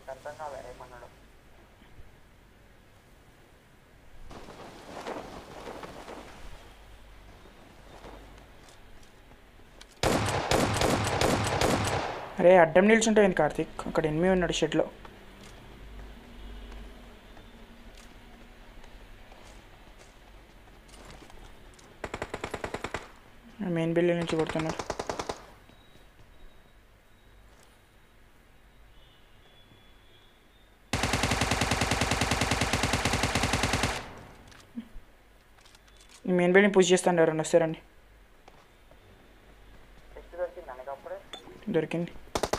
నాకు అర్థం కాలే ఏమన్నాడు అరే అడ్డం నిల్చుంటాయి కార్తీక్ అక్కడ ఎనిమిది ఉన్నాడు షెడ్లో మెయిన్ బిల్డింగ్ నుంచి కొడుతున్నారు ఈ మెయిన్ బిల్డింగ్ పుష్ చేస్తాను ఎవరన్నా వస్తారండి చెట్టు దొరికింది నాకు అప్పుడే దొరికింది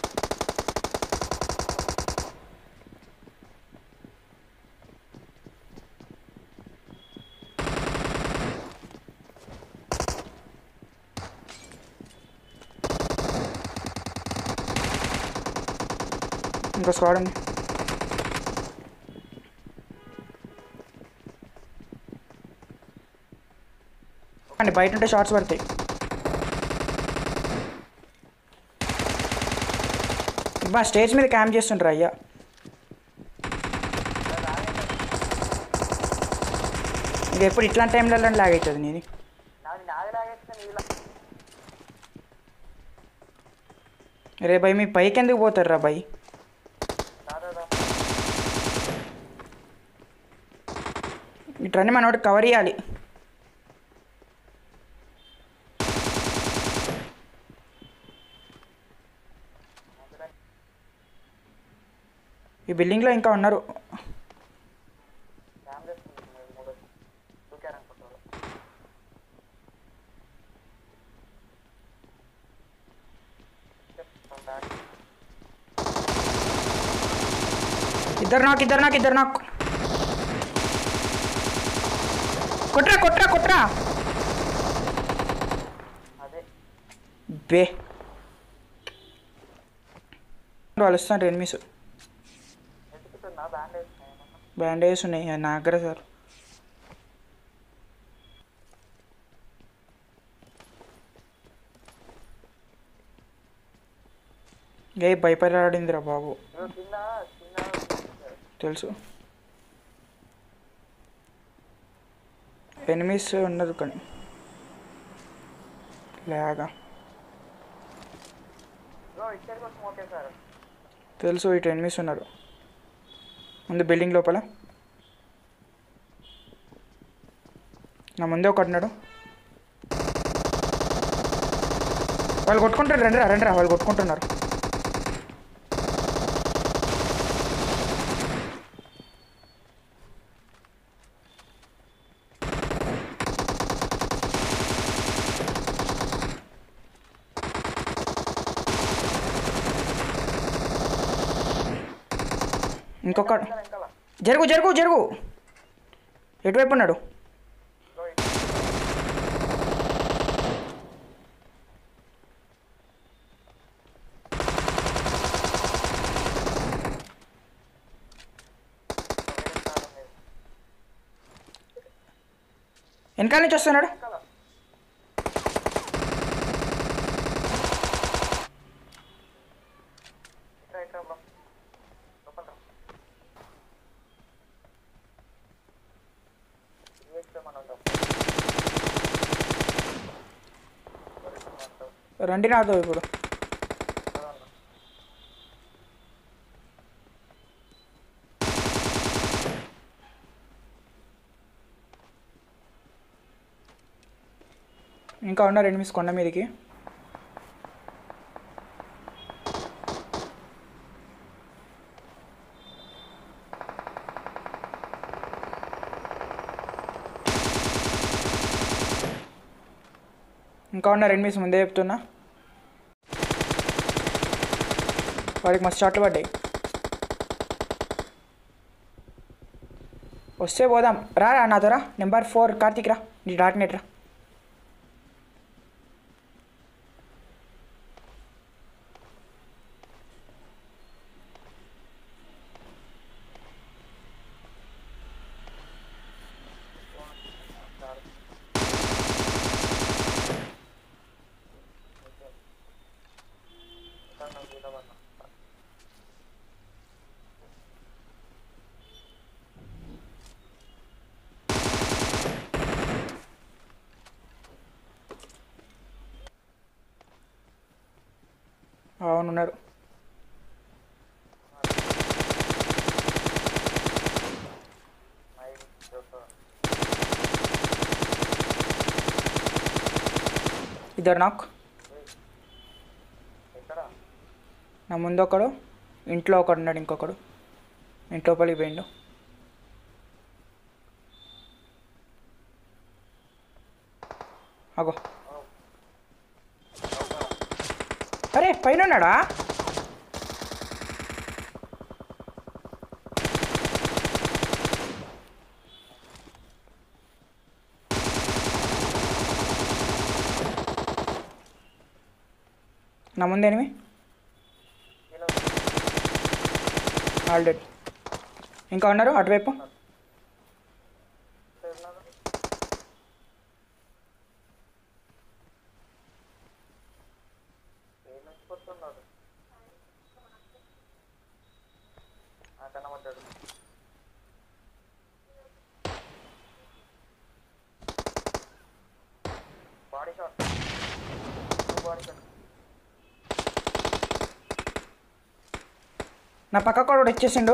ఇంకో స్క్వాడ్ ఉంది అండి బయట ఉంటే షార్ట్స్ పడతాయి బా స్టేజ్ మీద క్యాంప్ చేస్తుంటారు అయ్యా ఇది ఎప్పుడు ఇట్లాంటి టైంలలో లాగ్ అవుతుంది నీది నాది నాది లాగేస్తే నీళ్ళ రే భయ్ మీ పైకి ఎందుకు పోతారు రా భయ్ దాదా ఇట్రన్నీ మనోడు కవర్ చేయాలి ఈ బిల్డింగ్లో ఇంకా ఉన్నారు కెమెరాస్ మూడు దూకారనుకుంటారు చెప్తాను ఇద్దరు నాకు ఇద్దరు నాకు ఇద్దరు నాకు కొట్రా కొట్రా కొట్రా అదే బే వాళ్ళు వస్తారు ఎనిమిస్ వెతుకుతున్నా బ్యాండేజ్ ఏమన్నా బ్యాండేజ్ ఉన్నాయి అది నా దగ్గర సార్ ఏ భయపడాడిందిరా బాబు ఇదిగో కింద కింద తెలుసు ఎనిమిస్ ఉన్నారు కానీ లేగా ఇదిగో ఇక్కడికి వచ్చి మోకేశారు తెలుసు ఇటు ఎనిమిస్ ఉన్నారు ముందు బిల్డింగ్ లోపల నా ముందే ఒకటి ఉన్నాడు వాళ్ళు కొట్టుకుంటారు రండిరా రండిరా వాళ్ళు కొట్టుకుంటున్నారు ఇంకొక వెనకాల జరుగు జరుగు జరుగు ఎటువైపు ఉన్నాడు ఇదిగో ఇటు. వేరే స్థానం లేదు. వెనకాల నుంచి వస్తున్నాడు వెనకాల. ఇట్రా, ఇట్రా bro. లోపల రా. ఇది వేస్తే మనం ఉంటాం. మరి మనం ఉంటాం. రండి నాతో ఇప్పుడు కదా అన్న. ఇంకా ఉన్నారు ఎనిమిది కొండ మీదకి ఇంకా ఉన్నారు ఎనిమిది ముందే చెప్తున్నా వాడికి మస్తు షాట్లు పడ్డాయి వస్తే పోదాం రా రా నాతో రా నెంబర్ ఫోర్ కార్తీక్ రా నీ డార్క్ నెట్ రా అవును ఉన్నారు నైన్ చూస్తా ఇద్దరు నాకు ఎక్కడ నా ముందు ఒకడు ఇంట్లో ఒకడు ఉన్నాడు ఇంకొకడు ఇంట్లోపలికి పోయిండు అగో అరే పైన ఉన్నాడా నా ముందు ఎనిమి కిలో ఆల్రెడీ ఇంకా ఉన్నారు అటువైపు ఉన్నారు ఏ నుంచి కొడుతున్నాడు కనబడ్డాడు బాడీ షాట్ బాడీ షాట్ నా పక్క కూడా వచ్చేసిండు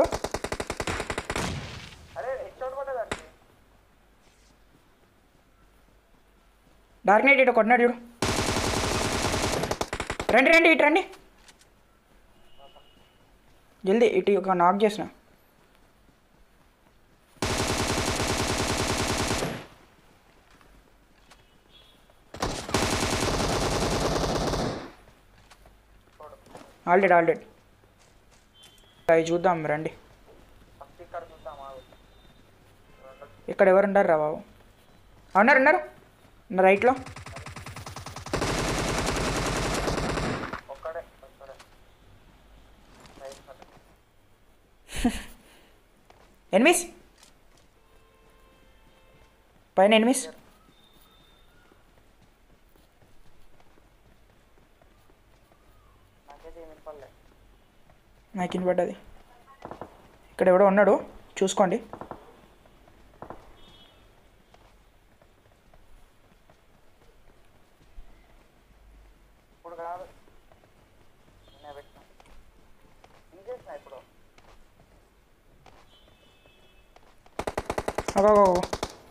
అరే హెడ్ షాట్ పడ్డదండి డార్క్ నైట్ ఇటు కొట్టినాడు చూడు రండి రండి ఇటు రండి జల్దీ ఇటు ఒక నాక్ చేసిన చూడు ఆల్రెడీ ఆల్రెడీ అవి చూద్దాం రండి ఫస్ట్ ఇక్కడ చూద్దాం ఆగు రెండు ఇక్కడ ఎవరు ఉంటారు రా బాబు ఆ, ఉన్నారు ఉన్నారు ఉన్న రైట్లో ఒక్కడే ఒక్కడే రైట్ షాట్ ఎనిమిస్ పైన ఎనిమిస్ నాకైతే ఏమి వినపడలే నాకు వినపడ్డది ఇక్కడ ఎవడో ఉన్నాడు చూసుకోండి ఇప్పుడు కాదు నిన్న పెట్టిన తీసేసిన ఇప్పుడు అగో అగో, అగో.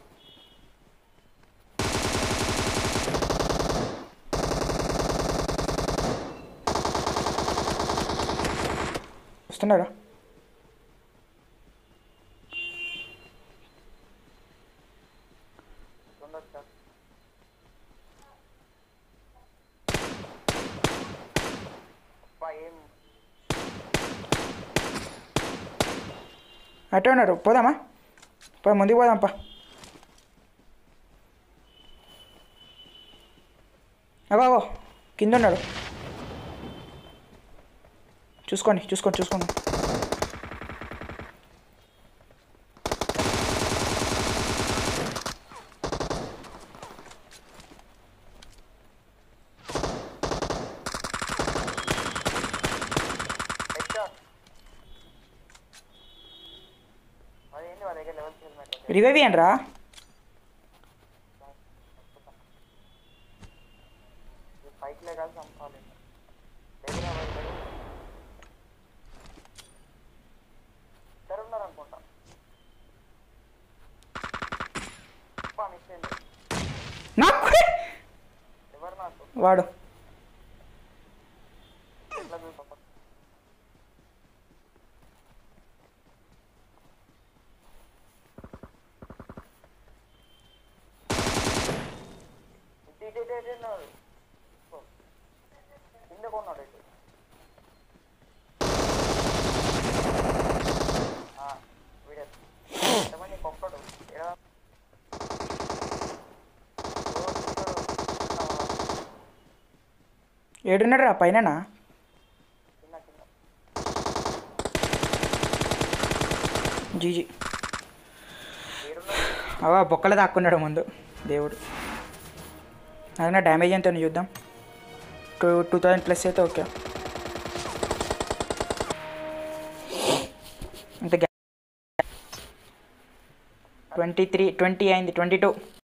వస్తున్నారా ఉండొచ్చా అబ్బా ఏం అటే ఉన్నారు పోదామా పో ముందుకు పోదాంపా అగో అగో కింద ఉన్నాడు చూసుకోండి చూసుకోండి చూసుకోండి హెడ్ షాట్ అది ఏంటి వాళ్ళ దగ్గర లెవెల్ హెల్మెట్ రివైవ్ ఇయ్యండి రా బైక్లే కాదు చంపాలి లేదురా బైక్ లేదు. ఇద్దరు ఉన్నారు అనుకుంటా అబ్బా మిస్ అయింది నాకు ఎవరు నాకు వాడు ఎట్లా చూసా ఇటు ఇటు ఇటు ఇటు ఉన్నాడు. ఓ. కింద కొన్నాడు ఇటు ఆ, వీడే ఎంతమంది కొక్కడు ఎడా ఓ, చూడు. ఉన్నావా? ఏడున్నాడు రా పైననా కింద కింద జీజీ ఏడున్నాడు అవా బొక్కలు దాక్కున్నాడు ముందు దేవుడు అదన్నా డ్యామేజ్ ఎంత ఉంది చూద్దాం టూ టూ థౌజండ్ ప్లస్ అయితే ఓకే అంటే ట్వంటీ త్రీ ట్వంటీ అయింది ట్వంటీ టూ